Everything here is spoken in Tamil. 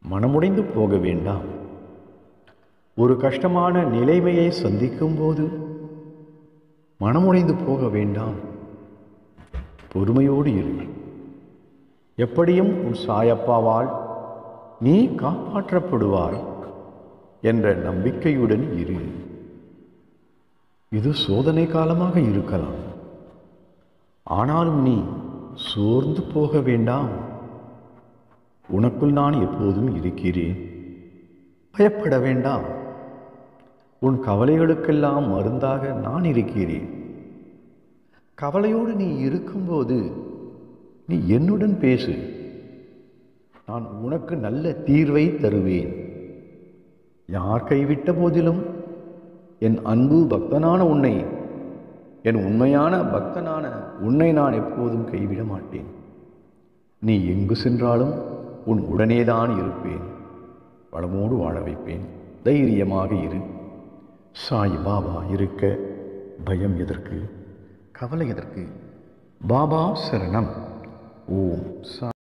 மனமுடைந்து போக வேண்டாம் ஒரு கஷ்டமான நிலைமையை சந்திக்கும் போது மனமுடைந்து போக வேண்டாம் பொறுமையோடு இரு எப்படியும் உன் சாயப்பாவால் நீ காப்பாற்றப்படுவாய் என்ற நம்பிக்கையுடன் இரு இது சோதனை காலமாக இருக்கலாம் ஆனாலும் நீ சோர்ந்து போக வேண்டாம் உனக்குள் நான் எப்போதும் இருக்கிறேன் பயப்பட வேண்டாம் உன் கவலைகளுக்கெல்லாம் மருந்தாக நான் இருக்கிறேன் கவலையோடு நீ இருக்கும்போது நீ என்னுடன் பேசு நான் உனக்கு நல்ல தீர்வை தருவேன் யார் கைவிட்ட போதிலும் என் அன்பு பக்தனான உன்னை என் உண்மையான பக்தனான உன்னை நான் எப்போதும் கைவிட மாட்டேன் நீ எங்கு சென்றாலும் உன் உடனேதான் இருப்பேன் வளமோடு வாழ வைப்பேன் தைரியமாக இரு சாய் பாபா இருக்க பயம் எதற்கு கவலை எதற்கு பாபா சரணம் ஓம் சா